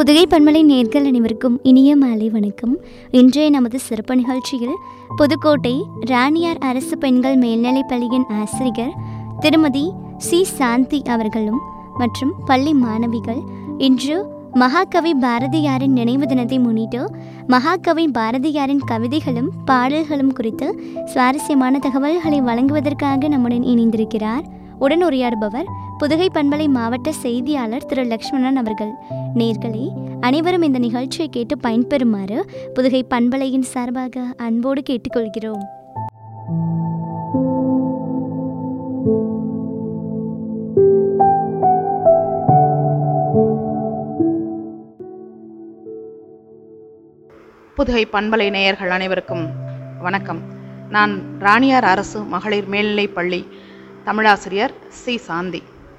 புதுகை பன்மலை நேர்கள் அனைவருக்கும் இனிய மாலை வணக்கம் இன்றைய நமது சிறப்பு நிகழ்ச்சியில் புதுக்கோட்டை ராணியார் அரசு பெண்கள் மேல்நிலைப் பள்ளியின் ஆசிரியர் திருமதி சி சாந்தி அவர்களும் மற்றும் பள்ளி மாணவிகள் இன்று மகாகவி பாரதியாரின் நினைவு தினத்தை முன்னிட்டு மகாகவி பாரதியாரின் கவிதைகளும் பாடல்களும் குறித்து சுவாரஸ்யமான தகவல்களை வழங்குவதற்காக நம்முடன் இணைந்திருக்கிறார் உடன் உரையாடுபவர் புதுகை பண்பலை மாவட்ட செய்தியாளர் திரு லக்ஷ்மணன் அவர்கள் நேர்களே அனைவரும் இந்த நிகழ்ச்சியை கேட்டு பயன்பெறுமாறு புதுகை பண்பலையின் சார்பாக அன்போடு கேட்டுக்கொள்கிறோம் புதுகை பண்பலை நேயர்கள் அனைவருக்கும் வணக்கம் நான் ராணியார் அரசு மகளிர் மேல்நிலைப் பள்ளி தமிழாசிரியர் சி சாந்தி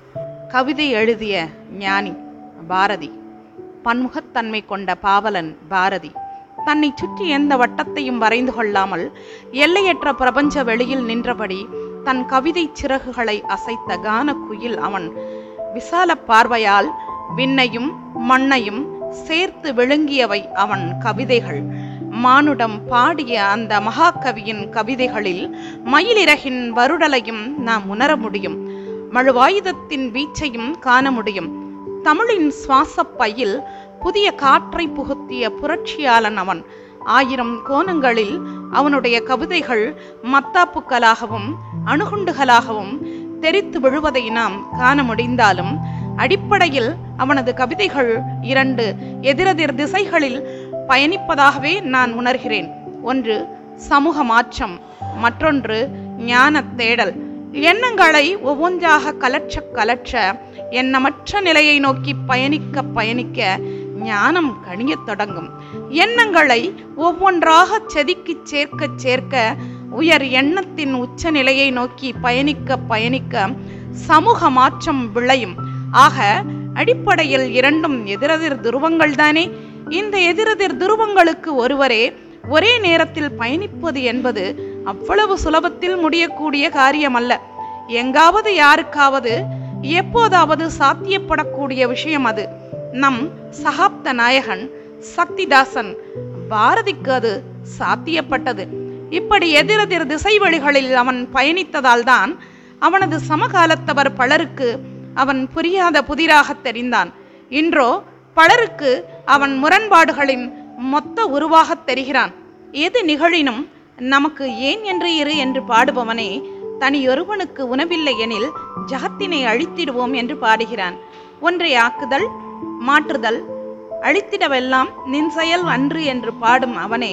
கவிதை எழுதிய ஞானி பாரதி பன்முகத்தன்மை கொண்ட பாவலன் பாரதி தன்னை சுற்றி எந்த வட்டத்தையும் வரைந்து கொள்ளாமல் எல்லையற்ற பிரபஞ்ச வெளியில் நின்றபடி தன் கவிதை சிறகுகளை அசைத்த கான குயில் அவன் விசால பார்வையால் விண்ணையும் மண்ணையும் சேர்த்து விழுங்கியவை அவன் கவிதைகள் மானுடம் பாடிய அந்த மகாகவியின் கவிதைகளில் மயிலிறகின் வருடலையும் நாம் உணர முடியும் மழுவாயுதத்தின் வீச்சையும் காண முடியும் தமிழின் சுவாசப் பையில் புதிய காற்றை புகுத்திய புரட்சியாளன் அவன் ஆயிரம் கோணங்களில் அவனுடைய கவிதைகள் மத்தாப்புக்களாகவும் அணுகுண்டுகளாகவும் தெரித்து விழுவதை நாம் காண முடிந்தாலும் அடிப்படையில் அவனது கவிதைகள் இரண்டு எதிரெதிர் திசைகளில் பயணிப்பதாகவே நான் உணர்கிறேன் ஒன்று சமூக மாற்றம் மற்றொன்று ஞான தேடல் எண்ணங்களை ஒவ்வொன்றாக கலற்ற கலற்ற எண்ணமற்ற நிலையை நோக்கி பயணிக்க பயணிக்க ஞானம் கணியத் தொடங்கும் எண்ணங்களை ஒவ்வொன்றாக செதுக்கிச் சேர்க்க சேர்க்க உயர் எண்ணத்தின் உச்ச நிலையை நோக்கி பயணிக்க பயணிக்க சமூக மாற்றம் விளையும் ஆக அடிப்படையில் இரண்டும் எதிரெதிர் துருவங்கள் தானே இந்த எதிரெதிர் துருவங்களுக்கு ஒருவரே ஒரே நேரத்தில் பயணிப்பது என்பது அவ்வளவு சுலபத்தில் முடியக்கூடிய காரியமல்ல எங்காவது யாருக்காவது எப்போதாவது சாத்தியப்படக்கூடிய விஷயம் அது நம் சகாப்த நாயகன் சக்திதாசன் பாரதிக்கு அது சாத்தியப்பட்டது இப்படி எதிரெதிர் திசை வழிகளில் அவன் பயணித்ததால் தான் அவனது சமகாலத்தவர் பலருக்கு அவன் புரியாத புதிராக தெரிந்தான் இன்றோ பலருக்கு அவன் முரண்பாடுகளின் மொத்த உருவாகத் தெரிகிறான் எது நிகழினும் நமக்கு ஏன் என்று இரு என்று பாடுபவனே தனியொருவனுக்கு உணவில்லை எனில் ஜகத்தினை அழித்திடுவோம் என்று பாடுகிறான் ஒன்றை ஆக்குதல் மாற்றுதல் அழித்திடவெல்லாம் நின் செயல் அன்று என்று பாடும் அவனே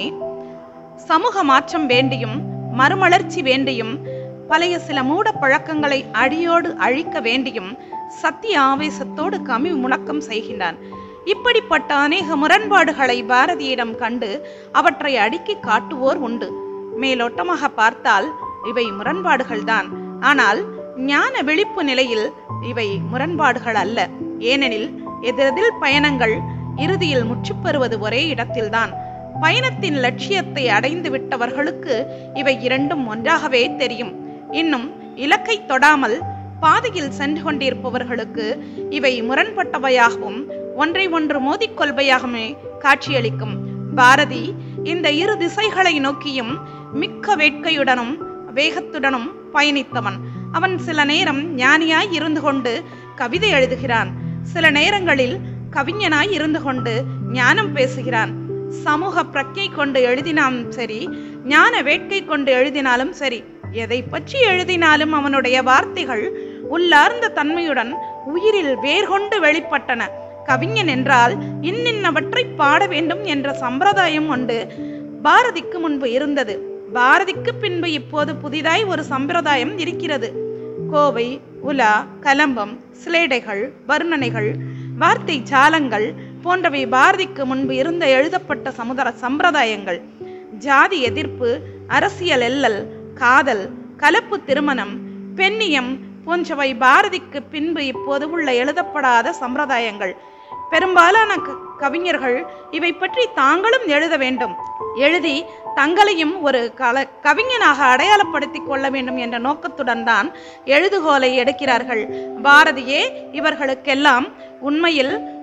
சமூக மாற்றம் வேண்டியும் மறுமலர்ச்சி வேண்டியும் பழைய சில மூட பழக்கங்களை அடியோடு அழிக்க வேண்டியும் சத்திய ஆவேசத்தோடு கமி முழக்கம் செய்கின்றான் இப்படிப்பட்ட அநேக முரண்பாடுகளை பாரதியிடம் கண்டு அவற்றை அடுக்கி காட்டுவோர் உண்டு மேலோட்டமாக பார்த்தால் இவை முரண்பாடுகள்தான் ஆனால் ஞான விழிப்பு நிலையில் இவை முரண்பாடுகள் அல்ல ஏனெனில் எதிரெதில் பயணங்கள் இறுதியில் முற்றுப்பெறுவது ஒரே இடத்தில்தான் பயணத்தின் லட்சியத்தை அடைந்து விட்டவர்களுக்கு இவை இரண்டும் ஒன்றாகவே தெரியும் இன்னும் இலக்கை தொடாமல் பாதையில் சென்று கொண்டிருப்பவர்களுக்கு இவை முரண்பட்டவையாகவும் ஒன்றை ஒன்று மோதிக்கொள்வையாகவே காட்சியளிக்கும் பாரதி இந்த இரு திசைகளை நோக்கியும் மிக்க வேட்கையுடனும் வேகத்துடனும் பயணித்தவன் அவன் சில நேரம் ஞானியாய் இருந்து கொண்டு கவிதை எழுதுகிறான் சில நேரங்களில் கவிஞனாய் இருந்து கொண்டு ஞானம் பேசுகிறான் சமூக பிரக்கை கொண்டு எழுதினாலும் சரி ஞான வேட்கை கொண்டு எழுதினாலும் சரி எதை பற்றி எழுதினாலும் அவனுடைய வார்த்தைகள் உள்ளார்ந்த தன்மையுடன் உயிரில் வேர்கொண்டு வெளிப்பட்டன கவிஞன் என்றால் இன்னின்னவற்றை பாட வேண்டும் என்ற சம்பிரதாயம் உண்டு பாரதிக்கு முன்பு இருந்தது பாரதிக்கு பின்பு இப்போது புதிதாய் ஒரு சம்பிரதாயம் இருக்கிறது கோவை உலா கலம்பம் சிலேடைகள் வர்ணனைகள் வார்த்தை ஜாலங்கள் போன்றவை பாரதிக்கு முன்பு இருந்த எழுதப்பட்ட சமுதாய சம்பிரதாயங்கள் ஜாதி எதிர்ப்பு அரசியல் எல்லல் காதல் கலப்பு திருமணம் பெண்ணியம் போன்றவை பாரதிக்கு பின்பு இப்போது உள்ள எழுதப்படாத சம்பிரதாயங்கள் பெரும்பாலான க- கவிஞர்கள் இவை பற்றி தாங்களும் எழுத வேண்டும் எழுதி தங்களையும் ஒரு கல கவிஞனாக அடையாளப்படுத்திக் கொள்ள வேண்டும் என்ற நோக்கத்துடன் தான் எழுதுகோலை எடுக்கிறார்கள் பாரதியே இவர்களுக்கெல்லாம் உண்மையில்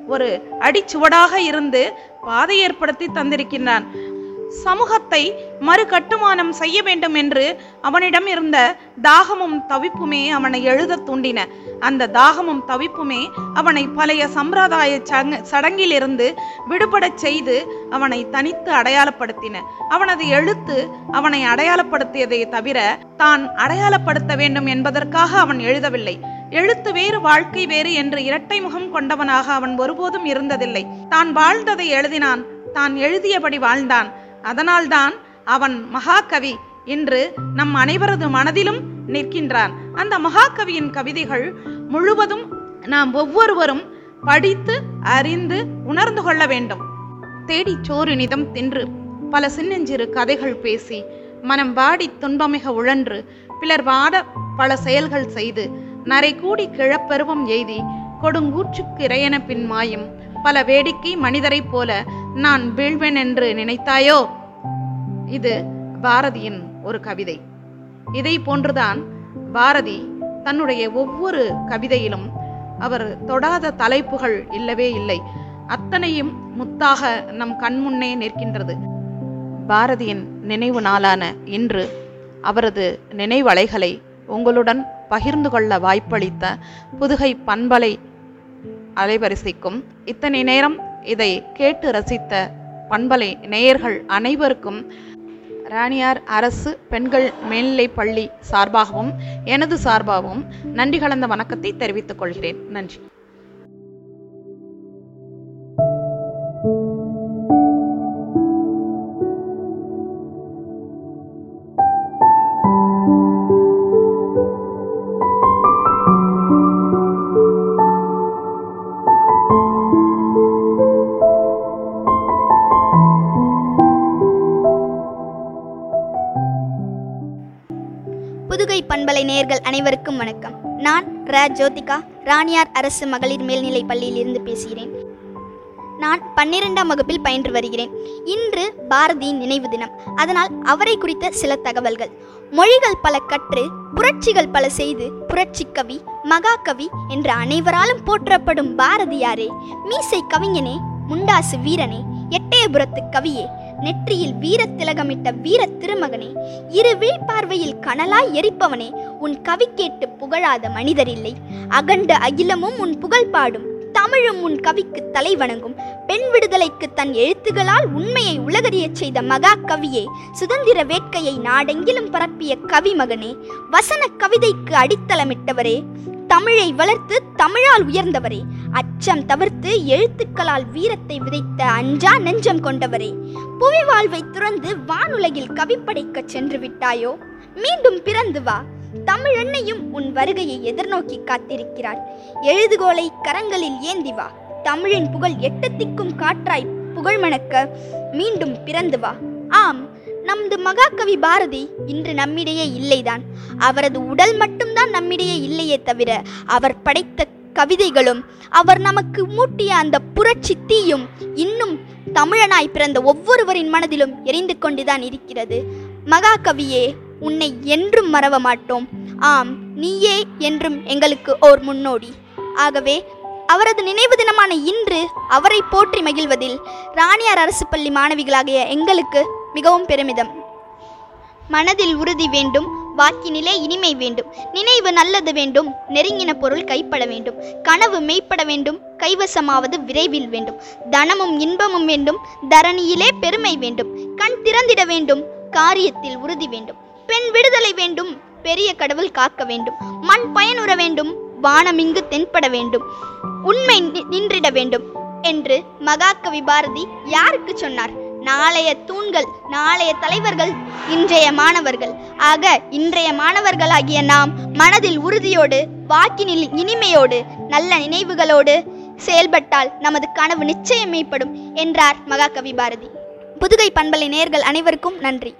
ஒரு அடிச்சுவடாக இருந்து பாதை ஏற்படுத்தி தந்திருக்கின்றான் சமூகத்தை மறு கட்டுமானம் செய்ய வேண்டும் என்று அவனிடம் இருந்த தாகமும் தவிப்புமே அவனை எழுதத் தூண்டின அந்த தாகமும் தவிப்புமே அவனை பழைய சம்பிரதாய சங்க சடங்கிலிருந்து விடுபடச் செய்து அவனை தனித்து அடையாளப்படுத்தின அவனது எழுத்து அவனை அடையாளப்படுத்தியதை தவிர தான் அடையாளப்படுத்த வேண்டும் என்பதற்காக அவன் எழுதவில்லை எழுத்து வேறு வாழ்க்கை வேறு என்று இரட்டை முகம் கொண்டவனாக அவன் ஒருபோதும் இருந்ததில்லை தான் வாழ்ந்ததை எழுதினான் தான் எழுதியபடி வாழ்ந்தான் அதனால்தான் அவன் மகாகவி இன்று நம் அனைவரது மனதிலும் நிற்கின்றான் அந்த மகாகவியின் கவிதைகள் முழுவதும் நாம் ஒவ்வொருவரும் படித்து அறிந்து உணர்ந்து கொள்ள வேண்டும் தேடி சோறு நிதம் தின்று பல சின்னஞ்சிறு கதைகள் பேசி மனம் வாடி துன்பமிக உழன்று பிறர் வாட பல செயல்கள் செய்து நரை கூடி கிழப்பருவம் எய்தி கொடுங்கூற்றுக்கு இறையன பின் மாயும் பல வேடிக்கை மனிதரைப் போல நான் வீழ்வேன் என்று நினைத்தாயோ இது பாரதியின் ஒரு கவிதை இதை போன்றுதான் பாரதி தன்னுடைய ஒவ்வொரு கவிதையிலும் அவர் தொடாத தலைப்புகள் இல்லவே இல்லை அத்தனையும் முத்தாக நம் கண்முன்னே நிற்கின்றது பாரதியின் நினைவு நாளான இன்று அவரது நினைவலைகளை உங்களுடன் பகிர்ந்து கொள்ள வாய்ப்பளித்த புதுகை பண்பலை அலைவரிசைக்கும் இத்தனை நேரம் இதை கேட்டு ரசித்த பண்பலை நேயர்கள் அனைவருக்கும் ராணியார் அரசு பெண்கள் மேல்நிலைப் பள்ளி சார்பாகவும் எனது சார்பாகவும் நன்றி கலந்த வணக்கத்தை தெரிவித்துக் கொள்கிறேன் நன்றி புதுகை பண்பலை நேயர்கள் அனைவருக்கும் வணக்கம் நான் ர ஜோதிகா ராணியார் அரசு மகளிர் மேல்நிலைப் பள்ளியிலிருந்து பேசுகிறேன் நான் பன்னிரெண்டாம் வகுப்பில் பயின்று வருகிறேன் இன்று பாரதியின் நினைவு தினம் அதனால் அவரை குறித்த சில தகவல்கள் மொழிகள் பல கற்று புரட்சிகள் பல செய்து புரட்சி கவி மகாகவி என்று அனைவராலும் போற்றப்படும் பாரதியாரே மீசை கவிஞனே முண்டாசு வீரனே எட்டயபுரத்து கவியே நெற்றியில் வீரத் திலகமிட்ட வீர திருமகனே இரு விழிப்பார்வையில் கனலாய் எரிப்பவனே உன் கவி கேட்டு புகழாத மனிதரில்லை அகண்ட அகிலமும் உன் புகழ் பாடும் தமிழும் உன் கவிக்கு தலை வணங்கும் பெண் விடுதலைக்கு தன் எழுத்துகளால் உண்மையை உலகறியச் செய்த மகா கவியே சுதந்திர வேட்கையை நாடெங்கிலும் பரப்பிய கவிமகனே வசன கவிதைக்கு அடித்தளமிட்டவரே தமிழை வளர்த்து தமிழால் உயர்ந்தவரே அச்சம் தவிர்த்து எழுத்துக்களால் வீரத்தை விதைத்த அஞ்சா நெஞ்சம் கொண்டவரே புவி வாழ்வை துறந்து வானுலகில் கவி படைக்கச் சென்று விட்டாயோ மீண்டும் பிறந்து வா தமிழெண்ணையும் உன் வருகையை எதிர்நோக்கி காத்திருக்கிறார் எழுதுகோலை கரங்களில் ஏந்தி வா தமிழின் புகழ் எட்டத்திக்கும் காற்றாய் புகழ் மணக்க மீண்டும் பிறந்து வா ஆம் நமது மகாகவி பாரதி இன்று நம்மிடையே இல்லைதான் அவரது உடல் மட்டும்தான் நம்மிடையே இல்லையே தவிர அவர் படைத்த கவிதைகளும் அவர் நமக்கு மூட்டிய அந்த புரட்சி தீயும் இன்னும் தமிழனாய் பிறந்த ஒவ்வொருவரின் மனதிலும் எரிந்து கொண்டுதான் இருக்கிறது மகாகவியே உன்னை என்றும் மறவ மாட்டோம் ஆம் நீயே என்றும் எங்களுக்கு ஓர் முன்னோடி ஆகவே அவரது நினைவு தினமான இன்று அவரை போற்றி மகிழ்வதில் ராணியார் அரசு பள்ளி மாணவிகளாகிய எங்களுக்கு மிகவும் பெருமிதம் மனதில் உறுதி வேண்டும் வாக்கினிலே இனிமை வேண்டும் நினைவு நல்லது வேண்டும் நெருங்கின பொருள் கைப்பட வேண்டும் கனவு மெய்ப்பட வேண்டும் கைவசமாவது விரைவில் வேண்டும் தனமும் இன்பமும் வேண்டும் தரணியிலே பெருமை வேண்டும் கண் திறந்திட வேண்டும் காரியத்தில் உறுதி வேண்டும் பெண் விடுதலை வேண்டும் பெரிய கடவுள் காக்க வேண்டும் மண் பயனுற வேண்டும் வானமிங்கு தென்பட வேண்டும் உண்மை நி- நின்றிட வேண்டும் என்று மகாகவி பாரதி யாருக்கு சொன்னார் நாளைய தூண்கள் நாளைய தலைவர்கள் இன்றைய மாணவர்கள் ஆக இன்றைய மாணவர்களாகிய நாம் மனதில் உறுதியோடு வாக்கினில் இனிமையோடு நல்ல நினைவுகளோடு செயல்பட்டால் நமது கனவு நிச்சயம் மெய்ப்படும் என்றார் மகாகவி பாரதி புதுகை பண்பலை நேர்கள் அனைவருக்கும் நன்றி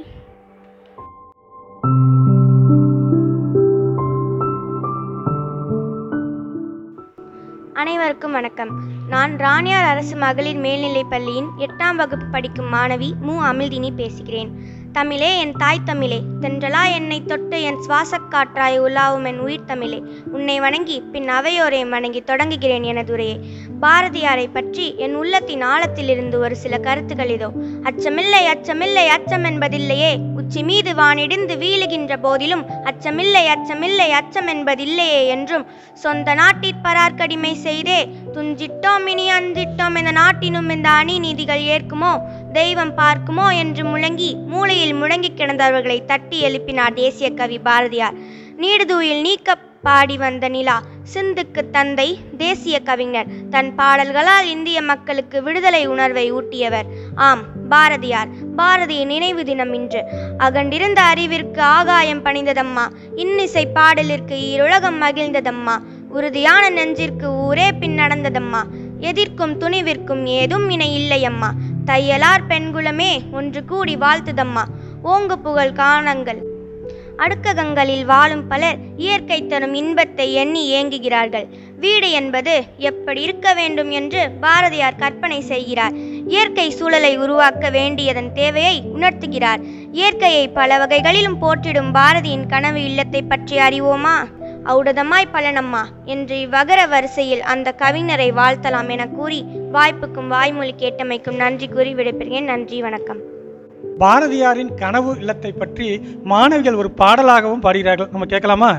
அனைவருக்கும் வணக்கம் நான் ராணியார் அரசு மகளிர் மேல்நிலைப் பள்ளியின் எட்டாம் வகுப்பு படிக்கும் மாணவி மு அமிழ்தினி பேசுகிறேன் தமிழே என் தாய் தமிழே தென்றலா என்னை தொட்டு என் சுவாசக் காற்றாய் உலாவும் என் உயிர் தமிழே உன்னை வணங்கி பின் அவையோரை வணங்கி தொடங்குகிறேன் எனது உரையை பாரதியாரை பற்றி என் உள்ளத்தின் ஆழத்திலிருந்து ஒரு சில கருத்துக்கள் இதோ அச்சமில்லை அச்சமில்லை அச்சம் என்பதில்லையே உச்சி மீது வானிடிந்து வீழுகின்ற போதிலும் அச்சமில்லை அச்சமில்லை அச்சம் என்பதில்லையே என்றும் சொந்த நாட்டிற்பரார்க்கடிமை செய்தே துஞ்சிட்டோம் இனி அஞ்சிட்டோம் இந்த நாட்டினும் இந்த அநீதிகள் ஏற்குமோ தெய்வம் பார்க்குமோ என்று முழங்கி மூளையில் முழங்கி கிடந்தவர்களை தட்டி எழுப்பினார் தேசிய கவி பாரதியார் நீடுதூயில் நீக்க பாடி வந்த நிலா சிந்துக்கு தந்தை தேசிய கவிஞர் தன் பாடல்களால் இந்திய மக்களுக்கு விடுதலை உணர்வை ஊட்டியவர் ஆம் பாரதியார் பாரதியின் நினைவு தினம் இன்று அகண்டிருந்த அறிவிற்கு ஆகாயம் பணிந்ததம்மா இன்னிசை பாடலிற்கு ஈருலகம் மகிழ்ந்ததம்மா உறுதியான நெஞ்சிற்கு ஊரே பின் நடந்ததம்மா எதிர்க்கும் துணிவிற்கும் ஏதும் இணை இல்லையம்மா தையலார் பெண்குலமே ஒன்று கூடி வாழ்த்துதம்மா ஓங்கு புகழ் காணங்கள் அடுக்ககங்களில் வாழும் பலர் இயற்கை தரும் இன்பத்தை எண்ணி ஏங்குகிறார்கள் வீடு என்பது எப்படி இருக்க வேண்டும் என்று பாரதியார் கற்பனை செய்கிறார் இயற்கை சூழலை உருவாக்க வேண்டியதன் தேவையை உணர்த்துகிறார் இயற்கையை பல வகைகளிலும் போற்றிடும் பாரதியின் கனவு இல்லத்தை பற்றி அறிவோமா ஔடதமாய் பலனம்மா என்று இவ்வகர வரிசையில் அந்த கவிஞரை வாழ்த்தலாம் என கூறி வாய்ப்புக்கும் வாய்மொழி கேட்டமைக்கும் நன்றி கூறி விடைபெறுகிறேன் நன்றி வணக்கம் பாரதியாரின் கனவு இல்லத்தை பற்றி மாணவிகள் ஒரு பாடலாகவும் பாடுகிறார்கள் நம்ம கேட்கலாமா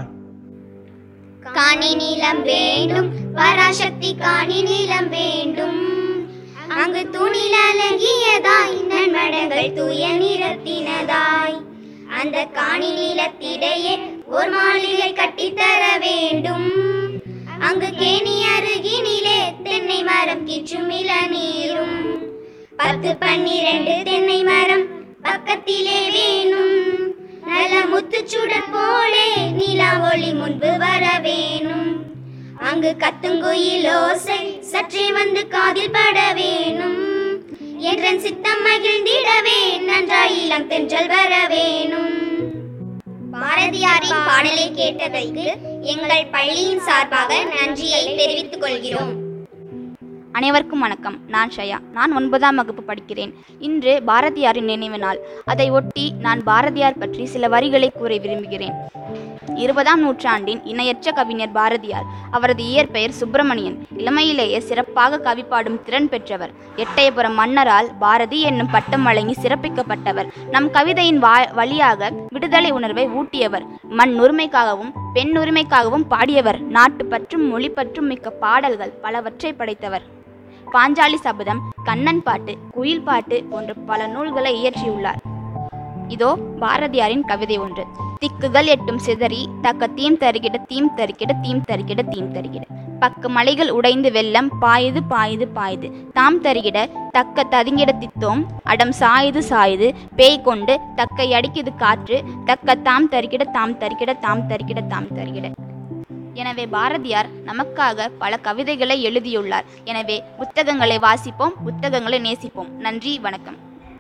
காணி நீளம் வேண்டும் பராசக்தி காணி நீளம் வேண்டும் அங்கு துணில் அழகியதாய் நன்மடங்கள் தூய நிறத்தினதாய் அந்த காணி நீளத்திடையே ஒரு மாளிகை கட்டித்தர வேண்டும் அங்கு கேணி அருகினிலே தென்னை மரம் கிச்சும் இளநீரும் பத்து பன்னிரண்டு தென்னை மரம் பக்கத்திலே வேணும் நல்ல முத்துச்சுடர் போலே நிலா ஒளி முன்பு வர வேணும் அங்கு கத்துங்குயில் ஓசை சற்றே வந்து காதில் பட வேணும் என்றன் சித்தம் மகிழ்ந்திடவே நன்றாய் இளம் தென்றல் வர வேணும் பாரதியாரின் பாடலை கேட்டதற்கு எங்கள் பள்ளியின் சார்பாக நன்றியை தெரிவித்துக் கொள்கிறோம் அனைவருக்கும் வணக்கம் நான் ஷயா நான் ஒன்பதாம் வகுப்பு படிக்கிறேன் இன்று பாரதியாரின் நினைவு நாள் அதை ஒட்டி நான் பாரதியார் பற்றி சில வரிகளை கூற விரும்புகிறேன் இருபதாம் நூற்றாண்டின் இணையற்ற கவிஞர் பாரதியார் அவரது இயற்பெயர் சுப்பிரமணியன் இளமையிலேயே சிறப்பாக கவி பாடும் திறன் பெற்றவர் எட்டயபுரம் மன்னரால் பாரதி என்னும் பட்டம் வழங்கி சிறப்பிக்கப்பட்டவர் நம் கவிதையின் வா வழியாக விடுதலை உணர்வை ஊட்டியவர் மண் உரிமைக்காகவும் பெண் உரிமைக்காகவும் பாடியவர் நாட்டு பற்றும் மொழி பற்றும் மிக்க பாடல்கள் பலவற்றை படைத்தவர் பாஞ்சாலி சபதம் கண்ணன் பாட்டு குயில் பாட்டு போன்ற பல நூல்களை இயற்றியுள்ளார் இதோ பாரதியாரின் கவிதை ஒன்று திக்குகள் எட்டும் சிதறி தக்க தீம் தருகிட தீம் தருகிட தீம் தருகிட தீம் தருகிட பக்க மலைகள் உடைந்து வெள்ளம் பாயுது பாயுது பாயுது தாம் தருகிட தக்க ததுங்கிட தித்தோம் அடம் சாயுது சாயுது பேய் கொண்டு தக்கை அடிக்குது காற்று தக்க தாம் தருகிட தாம் தருகிட தாம் தருகிட தாம் தருகிட எனவே பாரதியார் நமக்காக பல கவிதைகளை எழுதியுள்ளார் எனவே புத்தகங்களை வாசிப்போம் புத்தகங்களை நேசிப்போம் நன்றி வணக்கம்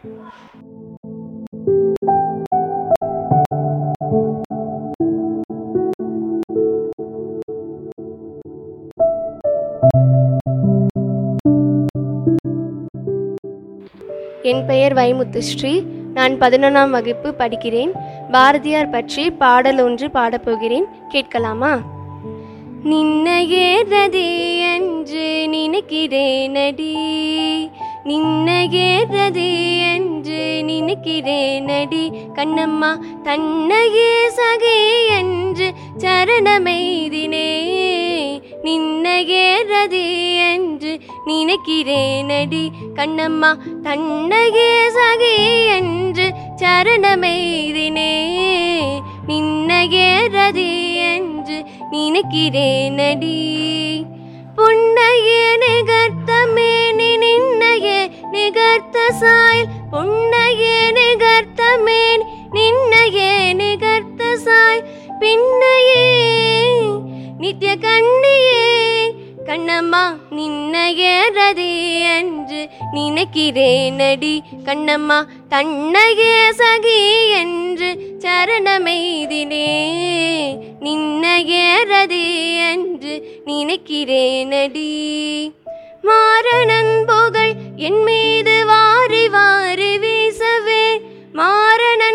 என் பெயர் வைமுத்துஸ்ரீ நான் பதினொன்றாம் வகுப்பு படிக்கிறேன் பாரதியார் பற்றி பாடல் ஒன்று பாடப்போகிறேன் கேட்கலாமா நின்னையேறது என்று நினைக்கிறேனடி நின்னையேறது என்று நினைக்கிறேனடி கண்ணம்மா தன்னையே சகே என்று சரணமெய்தினே நின்னையேறது என்று நினைக்கிறேனடி கண்ணம்மா தன்னையே சகே என்று சரணமெய்தினே நின்னையேறது என்று நினைக்கிறேனடி புன்னையே நிகர்த்தமே நின்னையே நிகர்த்த சாயல் புன்னையே நிகர்த்தமே நின்னையே நிகர்த்த சாய் பின்னையே நித்ய கண்ணியே கண்ணம்மா நின்னையேறது என்று நினைக்கிறேனடி கண்ணம்மா தன்னையே சகி என்று சரணமெய்தினே நின்னையேறது என்று நினைக்கிறேனடி மாரணன் புகழ் என் மீது வாரி வாரி வீசவே மாரணன்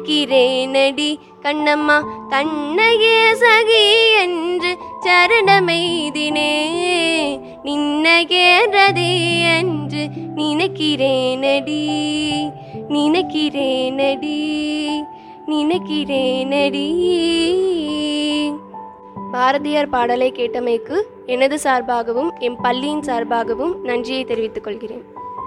நினைக்கிறேனடி கண்ணம்மா தன்னையே சகி என்று சரணமெய்தினே நின்னையே ரதி என்று நினைக்கிறேனடி நினைக்கிறேனடி நினைக்கிறேனடி பாரதியார் பாடலை கேட்டமைக்கு எனது சார்பாகவும் எம் பள்ளியின் சார்பாகவும் நன்றியை தெரிவித்துக் கொள்கிறேன்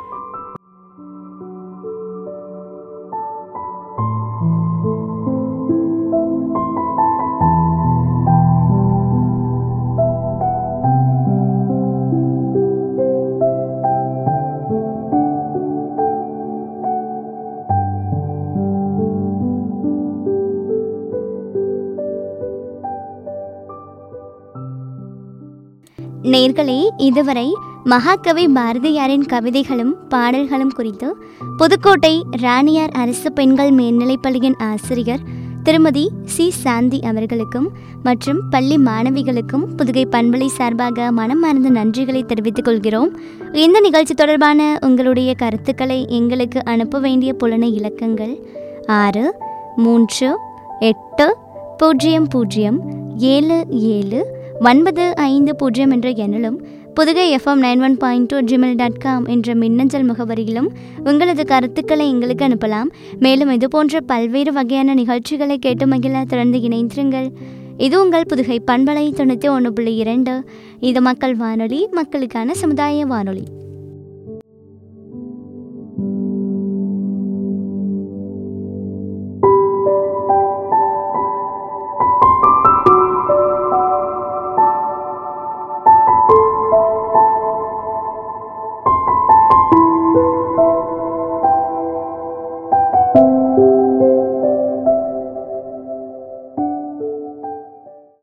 நேர்களே இதுவரை மகாகவி பாரதியாரின் கவிதைகளும் பாடல்களும் குறித்து புதுக்கோட்டை ராணியார் அரசு பெண்கள் மேல்நிலைப்பள்ளியின் ஆசிரியர் திருமதி சி சாந்தி அவர்களுக்கும் மற்றும் பள்ளி மாணவிகளுக்கும் புதுகை பண்பலை சார்பாக மனமார்ந்த நன்றிகளை தெரிவித்துக் கொள்கிறோம் இந்த நிகழ்ச்சி தொடர்பான உங்களுடைய கருத்துக்களை எங்களுக்கு அனுப்ப வேண்டிய புலனை இலக்கங்கள் ஆறு மூன்று எட்டு பூஜ்ஜியம் பூஜ்ஜியம் ஏழு ஏழு ஒன்பது ஐந்து பூஜ்ஜியம் என்ற எண்ணிலும் Pudugai FM nine one point two Gmail dot com என்ற மின்னஞ்சல் முகவரியிலும் உங்களது கருத்துக்களை எங்களுக்கு அனுப்பலாம் மேலும் இது போன்ற பல்வேறு வகையான நிகழ்ச்சிகளை கேட்டு மகிழ தொடர்ந்து இணைந்திருங்கள் இது உங்கள் புதுகை பண்பலை தொண்ணூற்றி ஒன்று புள்ளி இரண்டு இது மக்கள் வானொலி மக்களுக்கான சமுதாய வானொலி